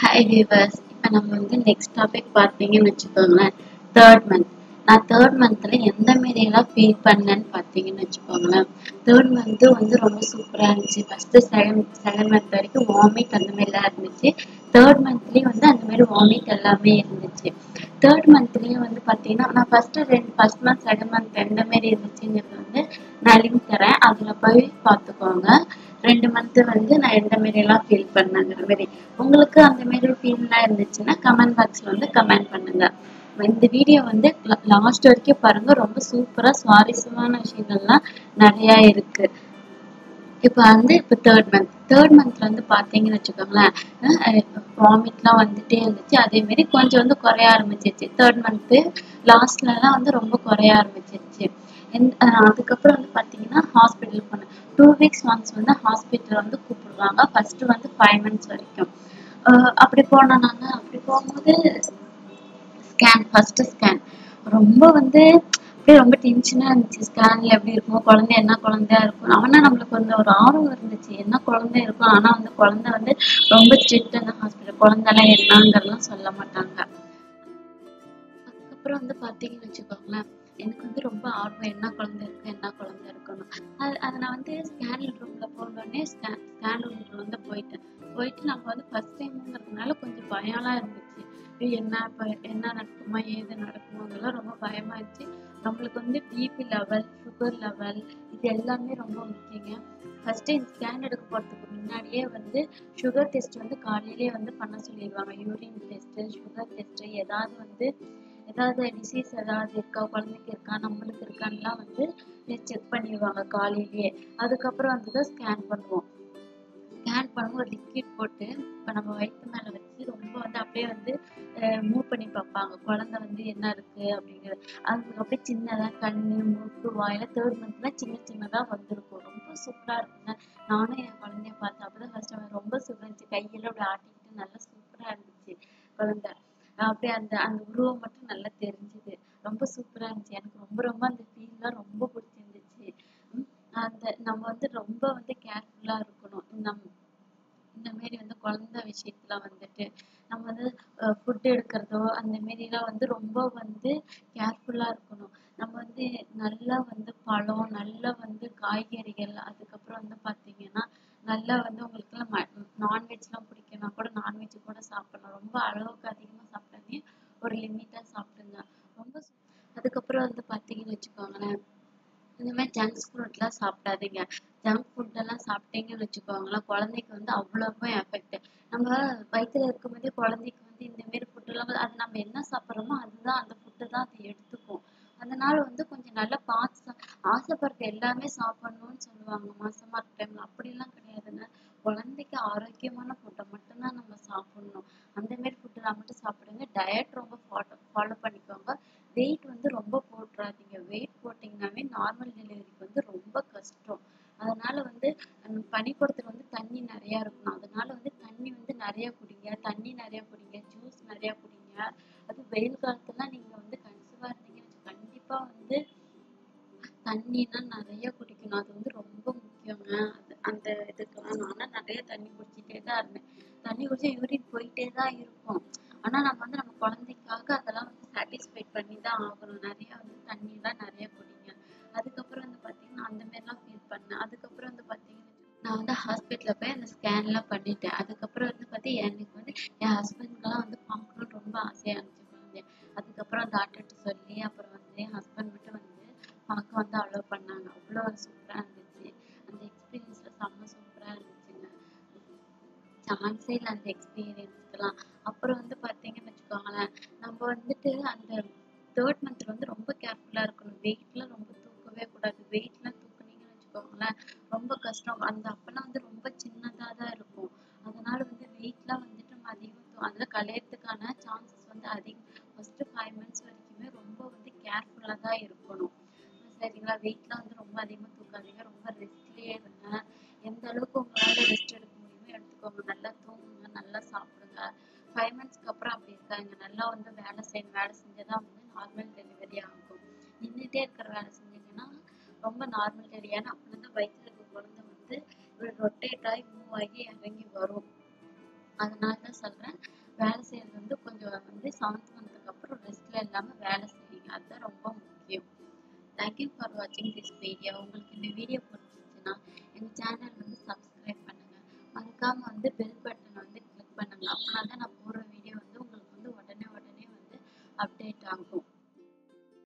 hi viewers இப்போ நம்ம வந்து நெக்ஸ்ட் டாபிக் பார்த்தீங்கன்னு வச்சுக்கோங்களேன் தேர்ட் மந்த் நான் தேர்ட் மந்த்தில் எந்த மாரியெல்லாம் ஃபீல் பண்ணேன்னு பார்த்தீங்கன்னு வச்சுக்கோங்களேன் தேர்ட் மந்த்து வந்து ரொம்ப சூப்பராக இருந்துச்சு ஃபஸ்ட்டு செகண்ட் செகண்ட் மந்த் வரைக்கும் வாமிட் அந்த மாதிரிலாம் இருந்துச்சு தேர்ட் மந்த்லேயும் வந்து அந்த மாதிரி வாமிட் எல்லாமே இருந்துச்சு தேர்ட் மந்த்லேயும் வந்து பார்த்தீங்கன்னா நான் ஃபஸ்ட்டு ரெண்டு ஃபஸ்ட் மந்த் செகண்ட் மந்த் எந்த மாரி இருந்துச்சுங்கிறது வந்து நான் லிங்க் தரேன் அதில் போய் பார்த்துக்கோங்க ரெண்டு மந்த்து வந்து நான் எந்த மாரியெல்லாம் ஃபீல் பண்ணேங்கிற மாதிரி உங்களுக்கு அந்த மாரி ஃபீல்லாம் இருந்துச்சுன்னா கமெண்ட் பாக்ஸில் வந்து கமெண்ட் பண்ணுங்க இந்த வீடியோ வந்து லாஸ்ட் வரைக்கும் பாருங்க ரொம்ப சூப்பராக சுவாரஸ்யமான விஷயங்கள்லாம் நிறையா இருக்கு இப்போ வந்து இப்போ தேர்ட் மந்த் தேர்ட் மந்த்ல வந்து பார்த்தீங்கன்னு வச்சுக்கோங்களேன் வாமிட்லாம் வந்துட்டே இருந்துச்சு அதே மாரி கொஞ்சம் வந்து குறைய ஆரம்பிச்சிருச்சு தேர்ட் மந்த்து லாஸ்ட்லலாம் வந்து ரொம்ப குறைய ஆரம்பிச்சிருச்சு எந்த அதுக்கப்புறம் வந்து பார்த்தீங்கன்னா ஹாஸ்பிட்டல் போனேன் டூ வீக்ஸ் ஒன்ஸ் வந்து ஹாஸ்பிட்டல் வந்து கூப்பிடுவாங்க ஃபர்ஸ்ட் வந்து ஃபைவ் மந்த்ஸ் வரைக்கும் அப்படி போனோம் நாங்கள் அப்படி போகும்போது ஸ்கேன் ஃபர்ஸ்ட் ஸ்கேன் ரொம்ப வந்து அப்படியே ரொம்ப டென்ஷனாக இருந்துச்சு ஸ்கேனில் எப்படி இருக்கும் குழந்தை என்ன குழந்தையா இருக்கும் ஆனால் நம்மளுக்கு வந்து ஒரு ஆர்வம் இருந்துச்சு என்ன குழந்தை இருக்கும் ஆனால் வந்து குழந்தை வந்து ரொம்ப ஸ்ட்ரிக்ட் அந்த ஹாஸ்பிட்டல் குழந்தைலாம் என்னங்கிறலாம் சொல்ல மாட்டாங்க அதுக்கப்புறம் வந்து பார்த்தீங்கன்னு வச்சுக்கோங்களேன் எனக்கு வந்து ரொம்ப ஆர்வம் என்ன குழந்தை இருக்கு என்ன குழந்தை இருக்கணும் அது அதை நான் வந்து ஸ்கேன் ரூமில் போனோடனே ஸ்கேன் ஸ்கேன் ரூமில் வந்து போயிட்டேன் போயிட்டு நம்ம வந்து ஃபர்ஸ்ட் டைம்ங்கிறதுனால கொஞ்சம் பயம்லாம் இருந்துச்சு என்ன இப்போ என்ன நடக்குமா ஏது நடக்குமோங்கெல்லாம் ரொம்ப பயமா இருந்துச்சு நம்மளுக்கு வந்து பிபி லெவல் சுகர் லெவல் இது எல்லாமே ரொம்ப முக்கியங்க ஃபர்ஸ்ட் இந்த ஸ்கேன் எடுக்க போகிறதுக்கு முன்னாடியே வந்து சுகர் டெஸ்ட் வந்து காலையிலேயே வந்து பண்ண சொல்லிடுவாங்க யூரின் டெஸ்ட்டு சுகர் டெஸ்ட்டு ஏதாவது வந்து ஏதாவது டிசீஸ் ஏதாவது இருக்கா குழந்தைக்கு இருக்கா நம்மளுக்கு இருக்கான்லாம் வந்து செக் பண்ணிடுவாங்க காலையிலேயே அதுக்கப்புறம் வந்து தான் ஸ்கேன் பண்ணுவோம் ஸ்கேன் பண்ணும்போது ஒரு லிக்விட் போட்டு இப்போ நம்ம வயிற்று மேலே வச்சு ரொம்ப வந்து அப்படியே வந்து மூவ் பண்ணி பார்ப்பாங்க குழந்தை வந்து என்ன இருக்கு அப்படிங்கிறது அதுக்கு அப்படியே சின்னதாக கண்ணு மூக்கு வாயில தேர்ட் மந்த்லாம் சின்ன சின்னதாக வந்திருக்கும் ரொம்ப சூப்பராக இருக்குங்க நானும் என் குழந்தைய பார்த்தேன் அப்பதான் ஃபர்ஸ்ட் ரொம்ப சூப்பராக இருந்துச்சு கையெல்லாம் அப்படி ஆட்டிக்கிட்டு நல்லா சூப்பராக இருந்துச்சு குழந்தை அப்படியே அந்த அந்த உருவம் மட்டும் நல்லா தெரிஞ்சுது ரொம்ப சூப்பராக இருந்துச்சு எனக்கு ரொம்ப ரொம்ப அந்த ஃபீல்லாம் ரொம்ப பிடிச்சிருந்துச்சு அந்த நம்ம வந்து ரொம்ப வந்து கேர்ஃபுல்லாக இருக்கணும் நம் இந்த மாரி வந்து குழந்தை விஷயத்துல வந்துட்டு நம்ம வந்து ஃபுட் எடுக்கிறதோ அந்த மாரிலாம் வந்து ரொம்ப வந்து கேர்ஃபுல்லாக இருக்கணும் நம்ம வந்து நல்லா வந்து பழம் நல்லா வந்து காய்கறிகள் அதுக்கப்புறம் வந்து பார்த்தீங்கன்னா நல்லா வந்து உங்களுக்குலாம் நான்வெஜ்லாம் பிடிக்கும்னா கூட நான்வெஜ் கூட சாப்பிடலாம் ரொம்ப அளவுக்கு அதிகமாக சாப்பிடாதீங்க ஒரு லிமிட்டாக சாப்பிடுங்க ரொம்ப அதுக்கப்புறம் வந்து பார்த்தீங்கன்னு வச்சுக்கோங்களேன் இந்த மாதிரி ஜங்க் ஃபுட்லாம் சாப்பிடாதீங்க ஜங்க் ஃபுட்டெல்லாம் சாப்பிட்டீங்கன்னு வச்சுக்கோங்களேன் குழந்தைக்கு வந்து அவ்வளோவும் எஃபெக்ட் நம்ம வயிற்றுல இருக்கும்போதே குழந்தைக்கு வந்து இந்த மாரி ஃபுட்டெல்லாம் அது நம்ம என்ன சாப்பிட்றோமோ அதுதான் அந்த ஃபுட்டு தான் அது எடுத்துக்கும் அதனால வந்து கொஞ்சம் நல்லா பார்த்து ஆசைப்படுறது எல்லாமே சாப்பிடணும்னு சொல்லுவாங்க மாசமா இருக்க டைம்ல அப்படிலாம் கிடையாதுங்க குழந்தைக்கு ஆரோக்கியமான ஃபுட்டை மட்டும்தான் நம்ம சாப்பிடணும் அந்த மாதிரி ஃபுட்டெல்லாம் மட்டும் சாப்பிடுங்க டயட் ரொம்ப ஃபாலோ ஃபாலோ பண்ணிக்கோங்க வெயிட் வந்து ரொம்ப போட்டுறாதீங்க வெயிட் போட்டிங்கனாவே நார்மல் டெலிவரிக்கு வந்து ரொம்ப கஷ்டம் அதனால வந்து பனிக்கூடத்துல வந்து தண்ணி நிறையா இருக்கணும் அதனால வந்து தண்ணி வந்து நிறைய குடிங்க தண்ணி நிறைய குடிங்க ஜூஸ் நிறைய குடிங்க அது வெயில் காலத்துலாம் நீங்க வந்து கன்சீவா இருந்தீங்கன்னு கண்டிப்பா வந்து தண்ணினா நிறைய குடிக்கணும் அது வந்து ரொம்ப முக்கியங்க அது அந்த இதுக்கெல்லாம் நானும் நிறைய தண்ணி குடிச்சிட்டே தான் இருந்தேன் தண்ணி குடிச்சா யூரின் போயிட்டே தான் இருக்கும் ஆனா நம்ம வந்து நம்ம குழந்தைக்காக அதெல்லாம் வந்து சாட்டிஸ்ஃபைட் பண்ணி தான் ஆகணும் நிறைய வந்து தண்ணியெல்லாம் நிறைய குடிங்க அதுக்கப்புறம் வந்து பார்த்தீங்கன்னா அந்த மாதிரிலாம் ஃபீல் பண்ணேன் அதுக்கப்புறம் வந்து பார்த்தீங்கன்னா நான் வந்து ஹாஸ்பிட்டலில் போய் அந்த ஸ்கேன்லாம் பண்ணிட்டேன் அதுக்கப்புறம் வந்து பார்த்தி எனக்கு வந்து என் ஹஸ்பண்ட்க்கெல்லாம் வந்து பார்க்கணுன்னு ரொம்ப ஆசையாக இருந்துச்சு குழந்தைய அதுக்கப்புறம் டாக்டர்கிட்ட சொல்லி அப்புறம் வந்து என் ஹஸ்பண்ட் மட்டும் வந்து பார்க்க வந்து அலோவ் பண்ணாங்க அவ்வளோ சூப்பராக இருந்துச்சு அந்த எக்ஸ்பீரியன்ஸில் செம்ம சூப்பராக இருந்துச்சுங்க சான்ஸே இல்லை அந்த எக்ஸ்பீரியன்ஸ்க்கெல்லாம் அப்புறம் வந்து பார்த்தீங்கன்னு வச்சுக்கோங்களேன் நம்ம வந்துட்டு அந்த தேர்ட் மந்த்ல வந்து ரொம்ப கேர்ஃபுல்லாக இருக்கணும் வெயிட்லாம் ரொம்ப தூக்கவே கூடாது வெயிட்லாம் தூக்குனீங்கன்னு வச்சுக்கோங்களேன் ரொம்ப கஷ்டம் அந்த அப்பெல்லாம் வந்து ரொம்ப சின்னதாக தான் இருக்கும் அதனால வந்து வெயிட்லாம் வந்துட்டு நம்ம அதிகம் அதில் கலையறதுக்கான சான்சஸ் வந்து அதிகம் ஃபர்ஸ்ட் ஃபைவ் மந்த்ஸ் வரைக்குமே ரொம்ப வந்து கேர்ஃபுல்லாக தான் இருக்கணும் சரிங்களா வெயிட்லாம் வந்து ரொம்ப அதிகமாக தூக்காதீங்க ரொம்ப ரெஸ்ட்லேயே இருங்க எந்த அளவுக்கு உங்களால் ரெஸ்ட் எடுக்க முடியுமோ எடுத்துக்கோங்க நல்லா தூங்குங்க நல்லா சாப்பிடுங்க ஃபைவ் மந்த்ஸ்க்கு அப்புறம் அப்படி இருக்காங்க நல்லா வந்து வேலை செய்யணும் வேலை செஞ்சாதான் வந்து நார்மல் டெலிவரி ஆகும் நின்றுட்டே இருக்கிற வேலை செஞ்சீங்கன்னா ரொம்ப நார்மல் டெலிவரி ஏன்னா அப்போ தான் வயிற்றுல இருக்க குழந்தை வந்து ரொட்டேட் ஆகி மூவ் ஆகி இறங்கி வரும் அதனால தான் சொல்கிறேன் வேலை செய்யறது வந்து கொஞ்சம் வந்து செவன்த் மந்த்துக்கு அப்புறம் ரெஸ்ட்ல இல்லாம வேலை செய்யுங்க அதுதான் ரொம்ப முக்கியம் தேங்க்யூ ஃபார் வாட்சிங் திஸ் வீடியோ உங்களுக்கு இந்த வீடியோ பிடிச்சிச்சுன்னா எங்க சேனல் வந்து சப்ஸ்கிரைப் பண்ணுங்க மறக்காம வந்து பெல் பட்டனை வந்து கிளிக் பண்ணுங்க அப்படின்னா தான் நான்